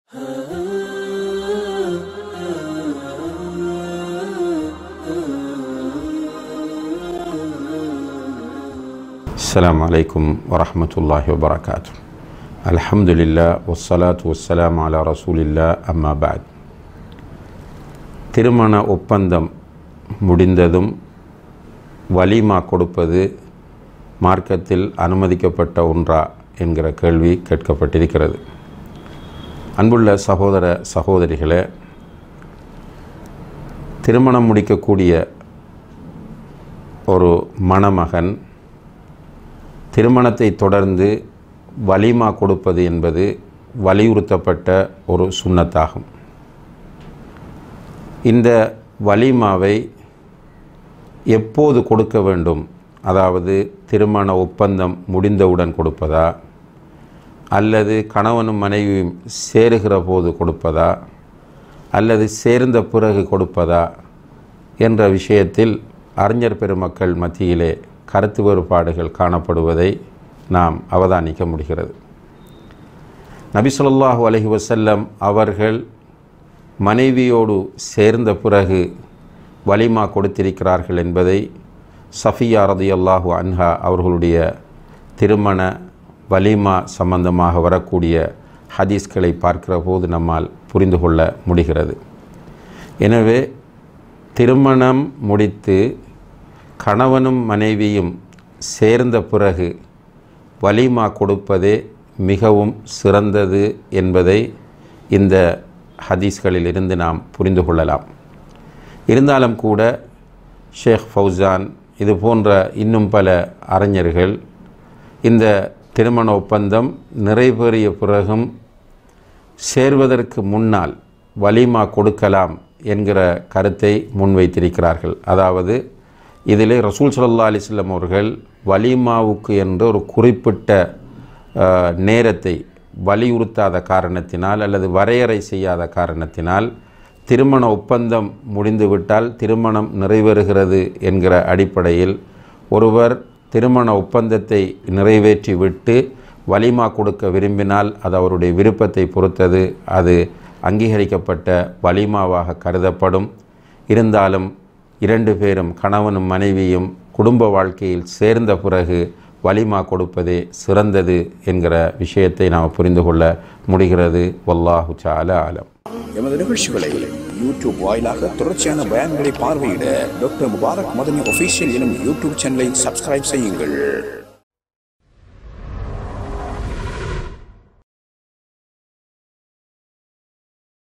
السلام عليكم ورحمة الله وبركاته الحمد لله والصلاة والسلام على رسول الله أما بعد திருமண ஒப்பந்தம் முடிந்ததும் வலிமா கொடுப்பது மார்க்கத்தில் அனுமதிக்கப்பட்ட ஒன்றா என்கிற கேள்வி கேட்கப்பட்டிருக்கிறது அன்புள்ள சகோதர சகோதரிகளே திருமணம் முடிக்கக்கூடிய ஒரு மணமகன் திருமணத்தை தொடர்ந்து வலிமா கொடுப்பது என்பது வலியுறுத்தப்பட்ட ஒரு சுண்ணத்தாகும் இந்த வலிமாவை எப்போது கொடுக்க வேண்டும் அதாவது திருமண ஒப்பந்தம் முடிந்தவுடன் கொடுப்பதா அல்லது கணவனும் மனைவியும் சேருகிற போது கொடுப்பதா அல்லது சேர்ந்த பிறகு கொடுப்பதா என்ற விஷயத்தில் அறிஞர் பெருமக்கள் மத்தியிலே கருத்து வேறுபாடுகள் காணப்படுவதை நாம் அவதானிக்க முடிகிறது நபி ஸல்லல்லாஹு அலைஹி வஸல்லம் அவர்கள் மனைவியோடு சேர்ந்த பிறகு வலிமா கொடுத்திருக்கிறார்கள் என்பதை சஃபியா ரதியல்லாஹு அன்ஹா அவர்களுடைய திருமண வலிமா சம்பந்தமாக வரக்கூடிய ஹதீஸ்களை பார்க்கிற போது நம்மால் புரிந்து கொள்ள முடிகிறது எனவே திருமணம் முடித்து கணவனும் மனைவியும் சேர்ந்த பிறகு வலிமா கொடுப்பதே மிகவும் சிறந்தது என்பதை இந்த ஹதீஸ்களில் இருந்து நாம் புரிந்து கொள்ளலாம் இருந்தாலும் கூட ஷேக் ஃபௌசான் இது போன்ற இன்னும் பல அறிஞர்கள் இந்த திருமண ஒப்பந்தம் நிறைவேறிய பிறகும் சேர்வதற்கு முன்னால் வலிமா கொடுக்கலாம் என்கிற கருத்தை முன்வைத்திருக்கிறார்கள் அதாவது இதிலே ரசூல் சல்லா அலிஸ்லம் அவர்கள் வலிமாவுக்கு என்று ஒரு குறிப்பிட்ட நேரத்தை வலியுறுத்தாத காரணத்தினால் அல்லது வரையறை செய்யாத காரணத்தினால் திருமண ஒப்பந்தம் முடிந்துவிட்டால் திருமணம் நிறைவேறுகிறது என்கிற அடிப்படையில் ஒருவர் திருமண ஒப்பந்தத்தை நிறைவேற்றி விட்டு வலிமா கொடுக்க விரும்பினால் அது அவருடைய விருப்பத்தை பொறுத்தது அது அங்கீகரிக்கப்பட்ட வலிமாவாக கருதப்படும் இருந்தாலும் இரண்டு பேரும் கணவனும் மனைவியும் குடும்ப வாழ்க்கையில் சேர்ந்த பிறகு வலிமா கொடுப்பதே சிறந்தது என்கிற விஷயத்தை நாம் புரிந்து கொள்ள முடிகிறது வல்லாஹு சால ஆலம் எமது நிகழ்ச்சிகளை யூடியூப் வாயிலாக தொடர்ச்சியான பயான்களை பார்வையிட டாக்டர் முபாரக் மதனி ஒஃபீஷியல் எனும் யூடியூப் சேனலை சப்ஸ்கிரைப் செய்யுங்கள்